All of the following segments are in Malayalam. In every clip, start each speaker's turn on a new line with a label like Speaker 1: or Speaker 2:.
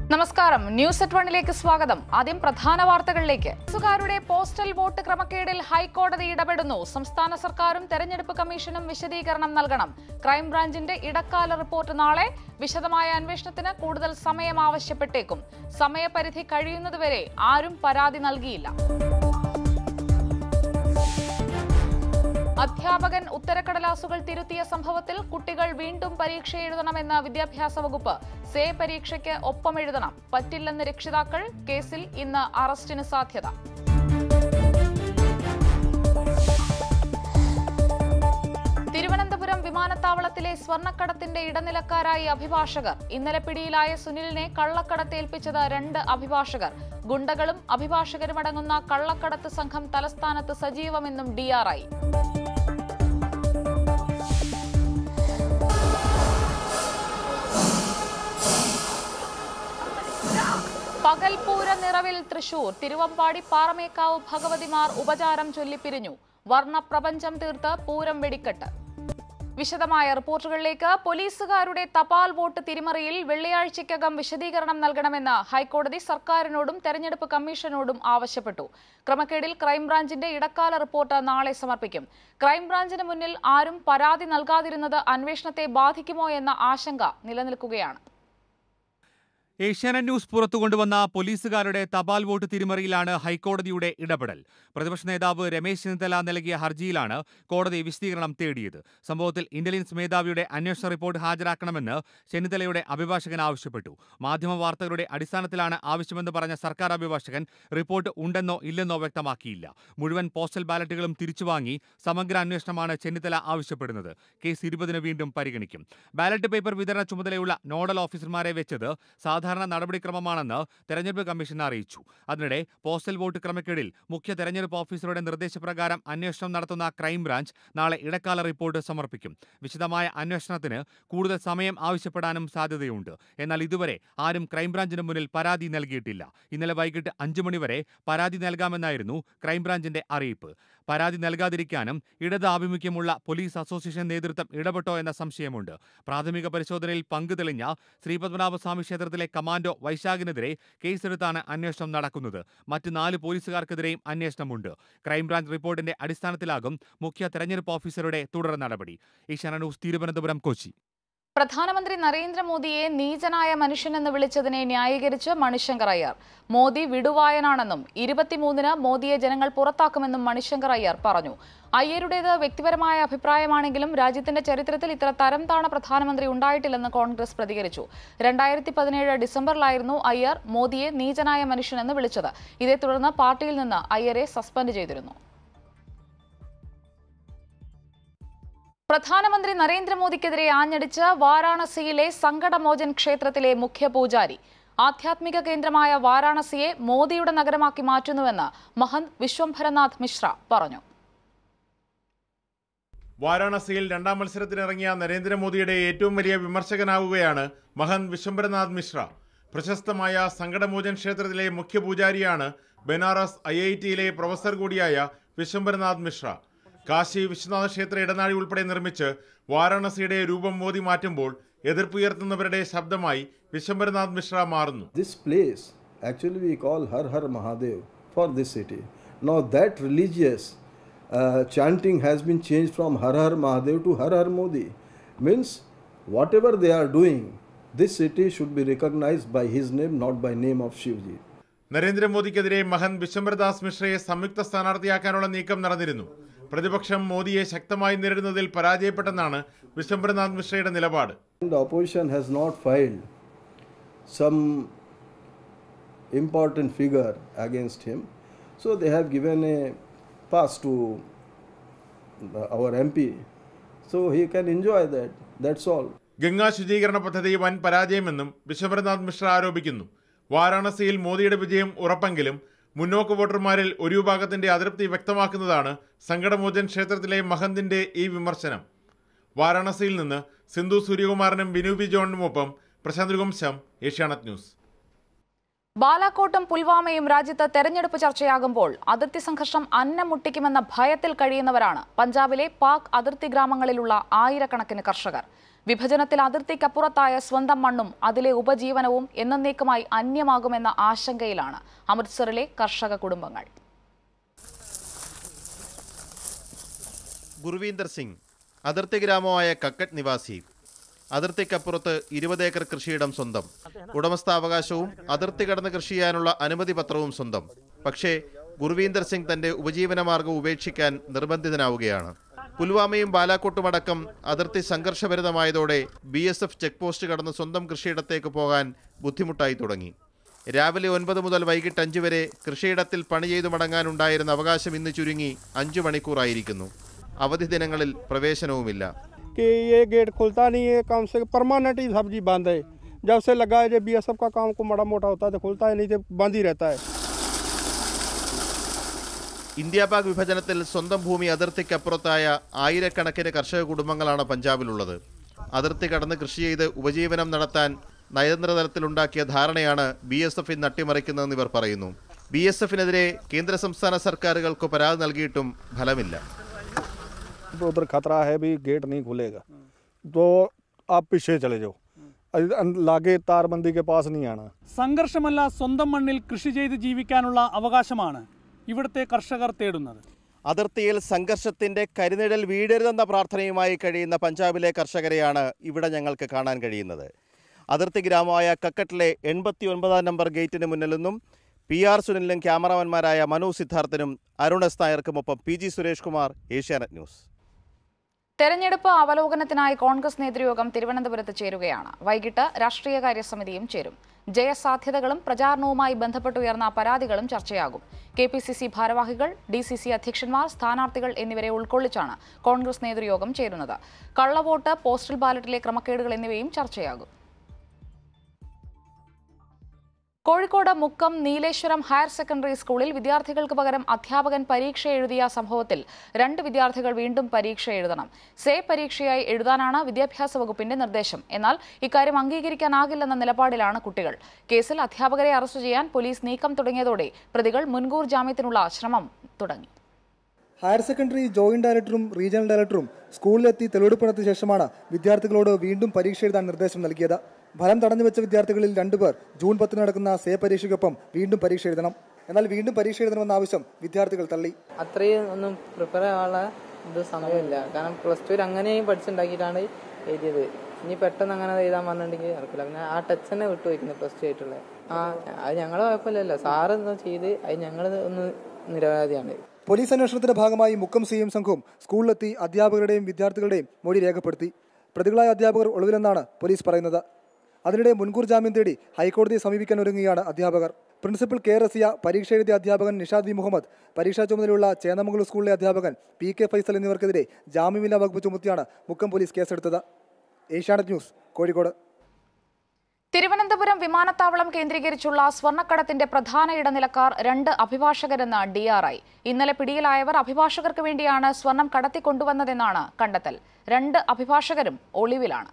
Speaker 1: നമസ്കാരം ന്യൂസ് അറ്റ് വണ്ണിലേക്ക് സ്വാഗതം ആദ്യം പ്രധാന വാർത്തകളിലേക്ക് സുകാരുടെ പോസ്റ്റൽ വോട്ട് ക്രമക്കേടിൽ ഹൈക്കോടതി ഇടപെടുന്നു സംസ്ഥാന സർക്കാരും തെരഞ്ഞെടുപ്പ് കമ്മീഷനും വിശദീകരണം നൽകണം ക്രൈംബ്രാഞ്ചിന്റെ ഇടക്കാല റിപ്പോർട്ട് നാളെ വിശദമായ അന്വേഷണത്തിന് കൂടുതൽ സമയം ആവശ്യപ്പെട്ടേക്കും സമയപരിധി കഴിയുന്നതുവരെ ആരും പരാതി നൽകിയില്ല അധ്യാപകൻ ഉത്തരക്കടലാസുകൾ തിരുത്തിയ സംഭവത്തിൽ കുട്ടികൾ വീണ്ടും പരീക്ഷ എഴുതണമെന്ന വിദ്യാഭ്യാസ വകുപ്പ് സേ പരീക്ഷയ്ക്ക് ഒപ്പം എഴുതണം പറ്റില്ലെന്ന് രക്ഷിതാക്കൾ കേസിൽ ഇന്ന് അറസ്റ്റിന് സാധ്യത തിരുവനന്തപുരം വിമാനത്താവളത്തിലെ സ്വർണ്ണക്കടത്തിന്റെ ഇടനിലക്കാരായി അഭിഭാഷകർ ഇന്നലെ പിടിയിലായ സുനിലിനെ കള്ളക്കടത്ത് ഏൽപ്പിച്ചത് രണ്ട് അഭിഭാഷകർ ഗുണ്ടകളും അഭിഭാഷകരുമടങ്ങുന്ന കള്ളക്കടത്ത് സംഘം തലസ്ഥാനത്ത് സജീവമെന്നും ഡിആർഐ പകൽപൂര നിറവിൽ തൃശൂർ തിരുവമ്പാടി പാറമേക്കാവ് ഭഗവതിമാർ ഉപചാരം ചൊല്ലിപ്പിരിഞ്ഞു വർണ്ണപ്രപഞ്ചം തീർത്ത് പൂരം വെടിക്കെട്ട് വിശദമായ റിപ്പോർട്ടുകളിലേക്ക് പോലീസുകാരുടെ തപാൽ വോട്ട് തിരിമറിയിൽ വെള്ളിയാഴ്ചയ്ക്കകം വിശദീകരണം നൽകണമെന്ന് ഹൈക്കോടതി സർക്കാരിനോടും തെരഞ്ഞെടുപ്പ് കമ്മീഷനോടും ആവശ്യപ്പെട്ടു ക്രമക്കേടിൽ ക്രൈംബ്രാഞ്ചിന്റെ ഇടക്കാല റിപ്പോർട്ട് നാളെ സമർപ്പിക്കും ക്രൈംബ്രാഞ്ചിന് മുന്നിൽ ആരും പരാതി നൽകാതിരുന്നത് അന്വേഷണത്തെ ബാധിക്കുമോ എന്ന ആശങ്ക നിലനിൽക്കുകയാണ്
Speaker 2: ഏഷ്യാനെറ്റ് ന്യൂസ് പുറത്തു കൊണ്ടുവന്ന പോലീസുകാരുടെ തപാൽ വോട്ട് തിരിമറിയിലാണ് ഹൈക്കോടതിയുടെ ഇടപെടൽ പ്രതിപക്ഷ നേതാവ് രമേശ് ചെന്നിത്തല നൽകിയ ഹർജിയിലാണ് കോടതി വിശദീകരണം തേടിയത് സംഭവത്തിൽ ഇന്റലിജൻസ് മേധാവിയുടെ അന്വേഷണ റിപ്പോർട്ട് ഹാജരാക്കണമെന്ന് ചെന്നിത്തലയുടെ അഭിഭാഷകൻ ആവശ്യപ്പെട്ടു മാധ്യമ വാർത്തകളുടെ അടിസ്ഥാനത്തിലാണ് ആവശ്യമെന്ന് പറഞ്ഞ സർക്കാർ അഭിഭാഷകൻ റിപ്പോർട്ട് ഉണ്ടെന്നോ ഇല്ലെന്നോ വ്യക്തമാക്കിയില്ല മുഴുവൻ പോസ്റ്റൽ ബാലറ്റുകളും തിരിച്ചുവാങ്ങി സമഗ്ര അന്വേഷണമാണ് ചെന്നിത്തല ആവശ്യപ്പെടുന്നത് കേസ് ഇരുപതിന് വീണ്ടും പരിഗണിക്കും ബാലറ്റ് പേപ്പർ വിതരണ ചുമതലയുള്ള നോഡൽ ഓഫീസർമാരെ വെച്ചത് സാധാരണ നടപടിക്രമമാണെന്ന് തെരഞ്ഞെടുപ്പ് കമ്മീഷൻ അറിയിച്ചു അതിനിടെ പോസ്റ്റൽ വോട്ട് ക്രമക്കേടിൽ മുഖ്യ തെരഞ്ഞെടുപ്പ് ഓഫീസറുടെ നിർദ്ദേശപ്രകാരം അന്വേഷണം നടത്തുന്ന ക്രൈംബ്രാഞ്ച് നാളെ ഇടക്കാല റിപ്പോർട്ട് സമർപ്പിക്കും വിശദമായ അന്വേഷണത്തിന് കൂടുതൽ സമയം ആവശ്യപ്പെടാനും സാധ്യതയുണ്ട് എന്നാൽ ഇതുവരെ ആരും ക്രൈംബ്രാഞ്ചിന് മുന്നിൽ പരാതി നൽകിയിട്ടില്ല ഇന്നലെ വൈകിട്ട് അഞ്ചു മണിവരെ പരാതി നൽകാമെന്നായിരുന്നു ക്രൈംബ്രാഞ്ചിന്റെ അറിയിപ്പ് പരാതി നൽകാതിരിക്കാനും ഇടത് ആഭിമുഖ്യമുള്ള പോലീസ് അസോസിയേഷൻ നേതൃത്വം ഇടപെട്ടോ എന്ന സംശയമുണ്ട് പ്രാഥമിക പരിശോധനയിൽ പങ്കു തെളിഞ്ഞ ശ്രീപത്മനാഭസ്വാമി ക്ഷേത്രത്തിലെ കമാൻഡോ വൈശാഖിനെതിരെ കേസെടുത്താണ് അന്വേഷണം നടക്കുന്നത് മറ്റ് നാല് പോലീസുകാർക്കെതിരെയും അന്വേഷണമുണ്ട് ക്രൈംബ്രാഞ്ച് റിപ്പോർട്ടിന്റെ അടിസ്ഥാനത്തിലാകും മുഖ്യ തെരഞ്ഞെടുപ്പ് ഓഫീസറുടെ തുടർ നടപടി ഏഷ്യാന ന്യൂസ് തിരുവനന്തപുരം കൊച്ചി
Speaker 1: പ്രധാനമന്ത്രി നരേന്ദ്രമോദിയെ നീചനായ മനുഷ്യനെന്ന് വിളിച്ചതിനെ ന്യായീകരിച്ച് മണിശങ്കർ അയ്യർ മോദി വിടുവായനാണെന്നും ഇരുപത്തിമൂന്നിന് മോദിയെ ജനങ്ങൾ പുറത്താക്കുമെന്നും മണിശങ്കർ അയ്യർ പറഞ്ഞു അയ്യരുടേത് വ്യക്തിപരമായ അഭിപ്രായമാണെങ്കിലും രാജ്യത്തിന്റെ ചരിത്രത്തിൽ ഇത്ര തരം താണ പ്രധാനമന്ത്രി ഉണ്ടായിട്ടില്ലെന്ന് കോൺഗ്രസ് പ്രതികരിച്ചു രണ്ടായിരത്തി പതിനേഴ് ഡിസംബറിലായിരുന്നു അയ്യർ മോദിയെ നീചനായ മനുഷ്യനെന്ന് വിളിച്ചത് ഇതേ തുടർന്ന് പാർട്ടിയിൽ നിന്ന് അയ്യരെ സസ്പെൻഡ് ചെയ്തിരുന്നു പ്രധാനമന്ത്രി നരേന്ദ്രമോദിക്കെതിരെ ആഞ്ഞടിച്ച് വാരാണസിയിലെ സങ്കടമോചൻ ക്ഷേത്രത്തിലെ മുഖ്യ പൂജാരി ആധ്യാത്മിക കേന്ദ്രമായ വാരാണസിയെ മോദിയുടെ നഗരമാക്കി മാറ്റുന്നുവെന്ന് മഹന്ത് വിശ്വംഭരനാഥ് മിശ്ര പറഞ്ഞു
Speaker 3: വാരാണസിയിൽ രണ്ടാം മത്സരത്തിനിറങ്ങിയ നരേന്ദ്രമോദിയുടെ ഏറ്റവും വലിയ വിമർശകനാവുകയാണ് മഹന്ത് വിശ്വംഭരനാഥ് മിശ്ര പ്രശസ്തമായ സങ്കടമോചൻ ക്ഷേത്രത്തിലെ മുഖ്യ പൂജാരിയാണ് ബനാറസ് ഐ ഐ ടിയിലെ പ്രൊഫസർ കൂടിയായ വിശ്വംഭരനാഥ് മിശ്ര കാശി വിശ്വനാഥ ക്ഷേത്ര ഇടനാഴി ഉൾപ്പെടെ നിർമ്മിച്ച് വാരാണസിയുടെ രൂപം മോദി മാറ്റുമ്പോൾ എതിർപ്പുയർത്തുന്നവരുടെ ശബ്ദമായി വിശ്വംഭരനാഥ് മിശ്ര മാറുന്നു
Speaker 4: This place, actually, we call Har Har Mahadev for this city. Now, that religious uh, chanting has been changed from Har Har Mahadev to Har Har Modi. Means, whatever they are doing, this city should be recognized by his name, not by name of Shivji.
Speaker 3: നരേന്ദ്രമോദിക്കെതിരെ Mahant വിശ്വംഭരദാസ് മിശ്രയെ സംയുക്ത സ്ഥാനാർത്ഥിയാക്കാനുള്ള നീക്കം നടന്നിരുന്നു പ്രതിപക്ഷം മോദിയെ ശക്തമായി നേരിടുന്നതിൽ പരാജയപ്പെട്ടെന്നാണ് വിശ്വംഭരനാഥ് മിശ്രയുടെ നിലപാട്
Speaker 4: The opposition has not filed some important figure against him, so they have given a pass to the- our MP, so he can enjoy that. That's all.
Speaker 3: Ganga ശുചീകരണ പദ്ധതി വൻ പരാജയമെന്നും വിശ്വംഭരനാഥ് മിശ്ര ആരോപിക്കുന്നു വാരാണസിയിൽ മോദിയുടെ വിജയം ഉറപ്പെങ്കിലും മുന്നോക്ക വോട്ടർമാരിൽ ഒരു വിഭാഗത്തിന്റെ അതൃപ്തി വ്യക്തമാക്കുന്നതാണ് സങ്കടമോചൻ ക്ഷേത്രത്തിലെ മഹന്തിന്റെ ഈ വിമർശനം വാരാണസിയിൽ നിന്ന് സിന്ധു സൂര്യകുമാറിനും ബിനു ബി ജോണിനുമൊപ്പം പ്രശാന്ത് രഘുവംശം ഏഷ്യാനെറ്റ് ന്യൂസ്
Speaker 1: ബാലാക്കോട്ടും പുൽവാമയും രാജ്യത്ത് തെരഞ്ഞെടുപ്പ് ചർച്ചയാകുമ്പോൾ അതിർത്തി സംഘർഷം അന്നം മുട്ടിക്കുമെന്ന ഭയത്തിൽ കഴിയുന്നവരാണ് പഞ്ചാബിലെ പാക് അതിർത്തി ഗ്രാമങ്ങളിലുള്ള ആയിരക്കണക്കിന് കർഷകർ വിഭജനത്തിൽ അതിർത്തിക്കപ്പുറത്തായ സ്വന്തം മണ്ണും അതിലെ ഉപജീവനവും എന്നേക്കുമായി അന്യമാകുമെന്ന ആശങ്കയിലാണ് അമൃത്സറിലെ കർഷക കുടുംബങ്ങൾ
Speaker 5: ഗുർവീന്ദർ സിംഗ് അതിർത്തി ഗ്രാമമായ കക്കട്ട് നിവാസി അതിർത്തിക്കപ്പുറത്ത് ഇരുപത് ഏക്കർ കൃഷിയിടം സ്വന്തം ഉടമസ്ഥാവകാശവും അതിർത്തി കടന്ന് കൃഷി ചെയ്യാനുള്ള അനുമതി പത്രവും സ്വന്തം പക്ഷേ ഗുർവീന്ദർ സിംഗ് തന്റെ ഉപജീവന മാർഗം ഉപേക്ഷിക്കാൻ നിർബന്ധിതനാവുകയാണ് പുൽവാമയും ബാലാക്കോട്ടും അടക്കം അതിർത്തി സംഘർഷഭരിതമായതോടെ B S F check post കടന്ന് സ്വന്തം കൃഷിയിടത്തേക്ക് പോകാൻ ബുദ്ധിമുട്ടായി തുടങ്ങി രാവിലെ ഒൻപത് മുതൽ വൈകിട്ട് അഞ്ച് വരെ കൃഷിയിടത്തിൽ പണി ചെയ്തു മടങ്ങാനുണ്ടായിരുന്ന അവകാശം ഇന്ന് ചുരുങ്ങി അഞ്ചു മണിക്കൂറായിരിക്കുന്നു അവധി ദിനങ്ങളിൽ പ്രവേശനവുമില്ല
Speaker 6: कि ये गेट खुलता नहीं है काम से परमानेंट ही सब्जी बंद है जब से लगा है जब बी का काम को बड़ा मोटा होता है तो खुलता है नहीं तो बंद ही रहता है
Speaker 5: ഇന്ത്യ പാക് വിഭജനത്തിൽ സ്വന്തം ഭൂമി അതിർത്തിക്കപ്പുറത്തായ ആയിരക്കണക്കിന് കർഷക കുടുംബങ്ങളാണ് പഞ്ചാബിലുള്ളത് അതിർത്തി കടന്ന് കൃഷി ചെയ്ത് ഉപജീവനം നടത്താൻ നയതന്ത്ര തലത്തിലുണ്ടാക്കിയ ധാരണയാണ് ബി എസ് എഫ് ഇന്ന് അട്ടിമറിക്കുന്നതെന്ന് ഇവർ പറയുന്നു ബി എസ് എഫിനെതിരെ കേന്ദ്ര സംസ്ഥാന സർക്കാരുകൾക്ക് പരാതി നൽകിയിട്ടും ഫലമില്ല
Speaker 6: तो उधर खतरा है भी गेट नहीं खुलेगा तो आप पीछे चले जाओ अ- लागे तारबंदी के पास नहीं आना
Speaker 7: സംഘർഷമല്ല സ്വന്തം മണ്ണിൽ കൃഷി ചെയ്ത് ജീവിക്കാനുള്ള അവകാശമാണ് ഇവിടുത്തെ കർഷകർ തേടുന്നത്
Speaker 5: അതിർത്തിയിൽ സംഘർഷത്തിന്റെ കരിനിഴൽ വീഴരുതെന്ന പ്രാർത്ഥനയുമായി കഴിയുന്ന പഞ്ചാബിലെ കർഷകരെയാണ് ഇവിടെ ഞങ്ങൾക്ക് കാണാൻ കഴിയുന്നത് അതിർത്തി ഗ്രാമമായ കക്കട്ടിലെ എൺപത്തി ഒൻപതാം നമ്പർ ഗേറ്റിന് മുന്നിൽ നിന്നും പി ആർ സുനിലിനും ക്യാമറാമാൻമാരായ മനു സിദ്ധാർത്ഥനും അരുൺ എസ് നായർക്കുമൊപ്പം P G Suresh Kumar Asianet News
Speaker 1: തെരഞ്ഞെടുപ്പ് അവലോകനത്തിനായി കോൺഗ്രസ് നേതൃയോഗം തിരുവനന്തപുരത്ത് ചേരുകയാണ് വൈകിട്ട് രാഷ്ട്രീയകാര്യ സമിതിയും ചേരും ജയസാധ്യതകളും പ്രചാരണവുമായി ബന്ധപ്പെട്ടുയർന്ന പരാതികളും ചർച്ചയാകും കെ പി സി സി ഭാരവാഹികൾ ഡി സി സി അധ്യക്ഷന്മാർ സ്ഥാനാർത്ഥികൾ എന്നിവരെ ഉൾക്കൊള്ളിച്ചാണ് കോൺഗ്രസ് നേതൃയോഗം ചേരുന്നത് കള്ളവോട്ട് പോസ്റ്റൽ ബാലറ്റിലെ ക്രമക്കേടുകൾ എന്നിവയും ചർച്ചയാകും കോഴിക്കോട് മുക്കം നീലേശ്വരം ഹയർ സെക്കൻഡറി സ്കൂളിൽ വിദ്യാർത്ഥികൾക്ക് പകരം അധ്യാപകൻ പരീക്ഷ എഴുതിയ സംഭവത്തിൽ രണ്ട് വിദ്യാർത്ഥികൾ വീണ്ടും പരീക്ഷ എഴുതണം സേ പരീക്ഷയായി എഴുതാനാണ് വിദ്യാഭ്യാസ വകുപ്പിന്റെ നിർദ്ദേശം എന്നാൽ ഇക്കാര്യം അംഗീകരിക്കാനാകില്ലെന്ന നിലപാടിലാണ് കുട്ടികൾ കേസിൽ അധ്യാപകരെ അറസ്റ്റ് ചെയ്യാൻ പോലീസ് നീക്കം തുടങ്ങിയതോടെ പ്രതികൾ മുൻകൂർ ജാമ്യത്തിനുള്ള ശ്രമം തുടങ്ങി
Speaker 8: ഹയർ സെക്കൻഡറി ജോയിന്റ് ഡയറക്ടറും റീജിയണൽ ഡയറക്ടറും സ്കൂളിലെത്തി തെളിവെടുപ്പ് നടത്തിയ ശേഷമാണ് വിദ്യാർത്ഥികളോട് വീണ്ടും പരീക്ഷ എഴുതാൻ നിർദ്ദേശം നൽകിയത് ഫലം തടഞ്ഞു വെച്ച വിദ്യാർത്ഥികളിൽ രണ്ടുപേർ ജൂൺ പത്തിന് നടക്കുന്ന സേ പരീക്ഷയ്ക്കൊപ്പം വീണ്ടും പരീക്ഷ എഴുതണം എന്നാൽ വീണ്ടും പരീക്ഷ എഴുതണമെന്ന ആവശ്യം വിദ്യാർത്ഥികൾ തള്ളി
Speaker 9: അത്രയും ഒന്നും പ്രിപ്പയർ ആവാനുള്ള ഇത് സമയമില്ല കാരണം പ്ലസ് ടുവിൽ അങ്ങനെയും പഠിച്ചുണ്ടാക്കിയിട്ടാണ് എഴുതിയത് ഇനി പെട്ടെന്ന് അങ്ങനെ എഴുതാൻ പറഞ്ഞിട്ടുണ്ടെങ്കിൽ നടക്കില്ല പിന്നെ ആ ടച്ച് തന്നെ വിട്ടുപോയിക്കുന്നത് പ്ലസ് ടു ആയിട്ടുള്ളത് ആ അത് ഞങ്ങളെ കുഴപ്പമില്ലല്ലോ സാറ് എന്തോ ചെയ്ത് അത് ഞങ്ങൾ ഒന്ന് നിരപരാധിയാണ്
Speaker 8: പോലീസ് അന്വേഷണത്തിന്റെ ഭാഗമായി മുക്കം സി എം സംഘവും സ്കൂളിലെത്തി അധ്യാപകരുടെയും വിദ്യാർത്ഥികളുടെയും മൊഴി രേഖപ്പെടുത്തി പ്രതികളായ അധ്യാപകർ ഒളിവിലെന്നാണ് പോലീസ് പറയുന്നത് അതിനിടെ മുൻകൂർ ജാമ്യം തേടി ഹൈക്കോടതിയെ സമീപിക്കാൻ ഒരുങ്ങുകയാണ് അധ്യാപകർ പ്രിൻസിപ്പൽ കെ റസിയ പരീക്ഷ എഴുതിയ അധ്യാപകൻ നിഷാദ് വി മുഹമ്മദ് പരീക്ഷാ ചുമതലയുള്ള ചേന്നമംഗലൂർ സ്കൂളിലെ അധ്യാപകൻ പി കെ ഫൈസൽ എന്നിവർക്കെതിരെ ജാമ്യമില്ലാ വകുപ്പ് ചുമത്തിയാണ് മുക്കം പോലീസ് കേസെടുത്തത് ഏഷ്യാനെറ്റ് ന്യൂസ് കോഴിക്കോട്
Speaker 1: തിരുവനന്തപുരം വിമാനത്താവളം കേന്ദ്രീകരിച്ചുള്ള സ്വർണ്ണക്കടത്തിന്റെ പ്രധാന ഇടനിലക്കാർ രണ്ട് അഭിഭാഷകരെന്ന് ഡി ആർ ഐ ഇന്നലെ പിടിയിലായവർ അഭിഭാഷകർക്ക് വേണ്ടിയാണ് സ്വർണം കടത്തിക്കൊണ്ടുവന്നതെന്നാണ് കണ്ടെത്തൽ രണ്ട് അഭിഭാഷകരും ഒളിവിലാണ്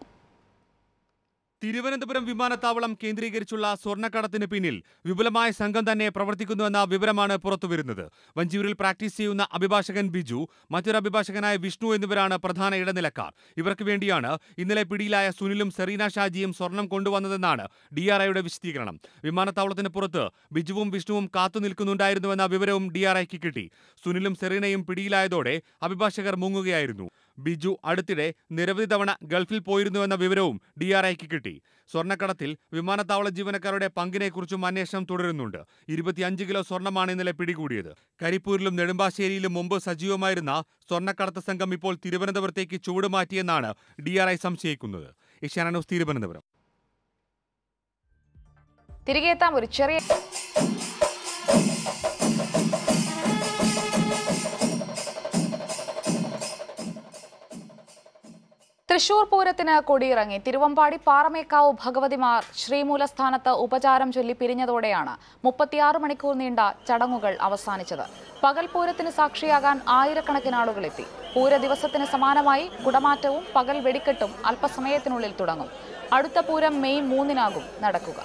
Speaker 2: തിരുവനന്തപുരം വിമാനത്താവളം കേന്ദ്രീകരിച്ചുള്ള സ്വർണ്ണക്കടത്തിന് പിന്നിൽ വിപുലമായ സംഘം തന്നെ പ്രവർത്തിക്കുന്നുവെന്ന വിവരമാണ് പുറത്തുവരുന്നത് വഞ്ചിയൂരിൽ പ്രാക്ടീസ് ചെയ്യുന്ന അഭിഭാഷകൻ ബിജു മറ്റൊരു അഭിഭാഷകനായ വിഷ്ണു എന്നിവരാണ് പ്രധാന ഇടനിലക്കാർ ഇവർക്ക് വേണ്ടിയാണ് ഇന്നലെ പിടിയിലായ സുനിലും സെറീന ഷാജിയും സ്വർണം കൊണ്ടുവന്നതെന്നാണ് ഡി ആർ ഐയുടെ വിശദീകരണം വിമാനത്താവളത്തിന് പുറത്ത് ബിജുവും വിഷ്ണുവും കാത്തു നിൽക്കുന്നുണ്ടായിരുന്നുവെന്ന വിവരവും ഡി ആർ ഐക്ക് കിട്ടി സുനിലും സെറീനയും പിടിയിലായതോടെ അഭിഭാഷകർ മുങ്ങുകയായിരുന്നു ബിജു അടുത്തിടെ നിരവധി തവണ ഗൾഫിൽ പോയിരുന്നുവെന്ന വിവരവും ഡി ആർ ഐക്ക് കിട്ടി സ്വർണ്ണക്കടത്തിൽ വിമാനത്താവള ജീവനക്കാരുടെ പങ്കിനെക്കുറിച്ചും അന്വേഷണം തുടരുന്നുണ്ട് ഇരുപത്തിയഞ്ച് കിലോ സ്വർണ്ണമാണ് ഇന്നലെ പിടികൂടിയത് കരിപ്പൂരിലും നെടുമ്പാശ്ശേരിയിലും മുമ്പ് സജീവമായിരുന്ന സ്വർണ്ണക്കടത്ത് സംഘം ഇപ്പോൾ തിരുവനന്തപുരത്തേക്ക് ചുവടുമാറ്റിയെന്നാണ് ഡി ആർ ഐ സംശയിക്കുന്നത് ഏഷ്യാന ന്യൂസ് തിരുവനന്തപുരം
Speaker 1: തിരികെ എത്താം ഒരു ചെറിയ തൃശൂർ പൂരത്തിന് കൊടിയിറങ്ങി തിരുവമ്പാടി പാറമേക്കാവ് ഭഗവതിമാർ ശ്രീമൂലസ്ഥാനത്ത് ഉപചാരം ചൊല്ലി പിരിഞ്ഞതോടെയാണ് മുപ്പത്തിയാറ് മണിക്കൂർ നീണ്ട ചടങ്ങുകൾ അവസാനിച്ചത് പകൽ പൂരത്തിന് സാക്ഷിയാകാൻ ആയിരക്കണക്കിന് ആളുകൾ എത്തി പൂര ദിവസത്തിന് സമാനമായി കുടമാറ്റവും പകൽ വെടിക്കെട്ടും അല്പസമയത്തിനുള്ളിൽ തുടങ്ങും അടുത്ത പൂരം മെയ് മൂന്നിനാകും നടക്കുക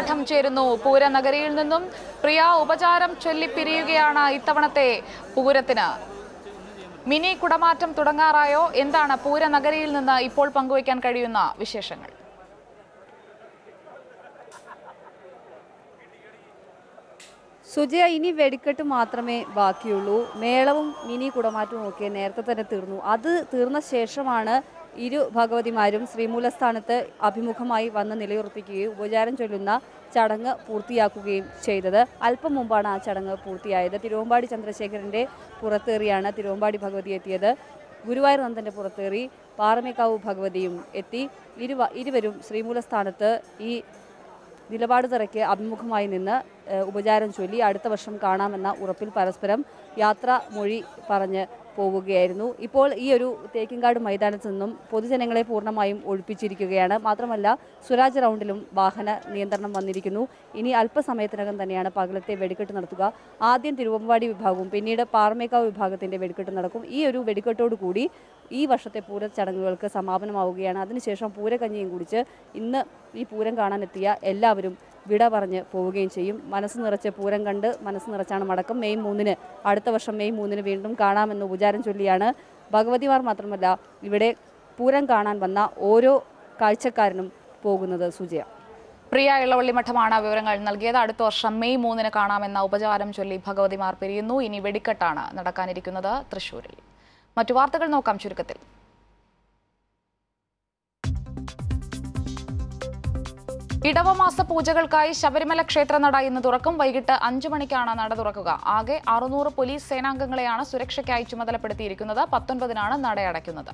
Speaker 1: മഠം ചേരുന്നു പൂരനഗരിയിൽ നിന്നും പ്രിയ ഉപചാരം ചൊല്ലിപ്പിരിയുകയാണ് ഇത്തവണത്തെ പൂരത്തിന് മിനി കുടമാറ്റം തുടങ്ങാറായോ എന്താണ് പൂരനഗരിയിൽ നിന്ന് ഇപ്പോൾ പങ്കുവയ്ക്കാൻ കഴിയുന്ന വിശേഷങ്ങൾ
Speaker 10: സുജയ ഇനി വെടിക്കെട്ട് മാത്രമേ ബാക്കിയുള്ളൂ മേളവും മിനി കുടമാറ്റവും ഒക്കെ നേരത്തെ തന്നെ തീർന്നു അത് തീർന്ന ശേഷമാണ് ഇരു ഭഗവതിമാരും ശ്രീമൂലസ്ഥാനത്ത് അഭിമുഖമായി വന്ന് നിലയുറപ്പിക്കുകയും ഉപചാരം ചൊല്ലുന്ന ചടങ്ങ് പൂർത്തിയാക്കുകയും ചെയ്തത് അല്പം മുമ്പാണ് ആ ചടങ്ങ് പൂർത്തിയായത് തിരുവമ്പാടി ചന്ദ്രശേഖരന്റെ പുറത്തേറിയാണ് തിരുവമ്പാടി ഭഗവതി എത്തിയത് ഗുരുവായൂർ നന്ദന്റെ പുറത്തേറി പാറമേക്കാവ് ഭഗവതിയും എത്തി ഇരുവ ഇരുവരും ശ്രീമൂലസ്ഥാനത്ത് ഈ നിലപാട് തറയ്ക്ക് അഭിമുഖമായി നിന്ന് ഏഹ്, ഉപചാരം ചൊല്ലി അടുത്ത വർഷം കാണാമെന്ന ഉറപ്പിൽ പരസ്പരം യാത്രാ മൊഴി പറഞ്ഞ് പോവുകയായിരുന്നു ഇപ്പോൾ ഈ ഒരു തേക്കിൻകാട് മൈതാനത്ത് നിന്നും പൊതുജനങ്ങളെ പൂർണ്ണമായും ഒഴിപ്പിച്ചിരിക്കുകയാണ് മാത്രമല്ല സ്വരാജ് റൗണ്ടിലും വാഹന നിയന്ത്രണം വന്നിരിക്കുന്നു ഇനി അല്പസമയത്തിനകം തന്നെയാണ് പകലത്തെ വെടിക്കെട്ട് നടത്തുക ആദ്യം തിരുവമ്പാടി വിഭാഗവും പിന്നീട് പാറമേക്കാവ് വിഭാഗത്തിന്റെ വെടിക്കെട്ട് നടക്കും ഈ ഒരു വെടിക്കെട്ടോടു കൂടി ഈ വർഷത്തെ പൂര ചടങ്ങുകൾക്ക് സമാപനമാവുകയാണ് അതിനുശേഷം പൂരകഞ്ഞിയും കുടിച്ച് ഇന്ന് ഈ പൂരം കാണാനെത്തിയ എല്ലാവരും വിട പറഞ്ഞ് പോവുകയും ചെയ്യും മനസ്സ് നിറച്ച് പൂരം കണ്ട് മനസ്സ് നിറച്ചാണ് മടക്കം മെയ് മൂന്നിന് അടുത്ത വർഷം മെയ് മൂന്നിന് വീണ്ടും കാണാമെന്ന് ഉപചാരം ചൊല്ലിയാണ് ഭഗവതിമാർ മാത്രമല്ല ഇവിടെ പൂരം കാണാൻ വന്ന ഓരോ കാഴ്ചക്കാരനും പോകുന്നത് സുജയ
Speaker 1: പ്രിയ ഇളവള്ളി മഠമാണ് വിവരങ്ങൾ നൽകിയത് അടുത്ത വർഷം മെയ് മൂന്നിന് കാണാമെന്ന ഉപചാരം ചൊല്ലി ഭഗവതിമാർ പിരിയുന്നു ഇനി വെടിക്കെട്ടാണ് നടക്കാനിരിക്കുന്നത് തൃശൂരിൽ മറ്റു വാർത്തകൾ നോക്കാം ചുരുക്കത്തിൽ ഇടവമാസ പൂജകൾക്കായി ശബരിമല ക്ഷേത്രനട ഇന്ന് തുറക്കും വൈകിട്ട് അഞ്ചു മണിക്കാണ് നട തുറക്കുക ആകെ അറുന്നൂറ് പോലീസ് സേനാംഗങ്ങളെയാണ് സുരക്ഷയ്ക്കായി ചുമതലപ്പെടുത്തിയിരിക്കുന്നത് പത്തൊൻപതിനാണ് നട അടയ്ക്കുന്നത്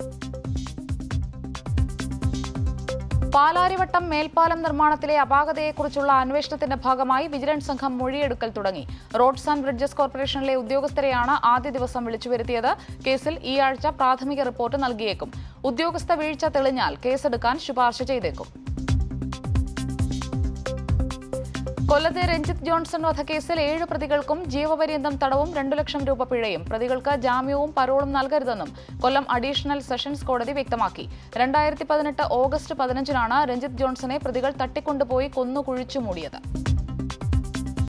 Speaker 1: പാലാരിവട്ടം മേൽപ്പാലം നിർമ്മാണത്തിലെ അപാകതയെക്കുറിച്ചുള്ള അന്വേഷണത്തിന്റെ ഭാഗമായി വിജിലൻസ് സംഘം മൊഴിയെടുക്കൽ തുടങ്ങി റോഡ്സ് ആൻഡ് ബ്രിഡ്ജസ് കോർപ്പറേഷനിലെ ഉദ്യോഗസ്ഥരെയാണ് ആദ്യ ദിവസം വിളിച്ചു വരുത്തിയത് കേസിൽ ഈ ആഴ്ച പ്രാഥമിക റിപ്പോർട്ട് നൽകിയേക്കും ഉദ്യോഗസ്ഥ വീഴ്ച തെളിഞ്ഞാൽ കേസെടുക്കാൻ ശുപാർശ ചെയ്തേക്കും കൊല്ലത്തെ രഞ്ജിത്ത് ജോൺസൺ വധക്കേസിൽ ഏഴ് പ്രതികൾക്കും ജീവപര്യന്തം തടവും രണ്ടു ലക്ഷം രൂപ പിഴയും പ്രതികൾക്ക് ജാമ്യവും പരോളും നൽകരുതെന്നും കൊല്ലം അഡീഷണൽ സെഷൻസ് കോടതി വ്യക്തമാക്കി രണ്ടായിരത്തി പതിനെട്ട് ഓഗസ്റ്റ് പതിനഞ്ചിനാണ് രഞ്ജിത്ത് ജോൺസനെ പ്രതികൾ തട്ടിക്കൊണ്ടുപോയി കൊന്നു കുഴിച്ചു മൂടിയത്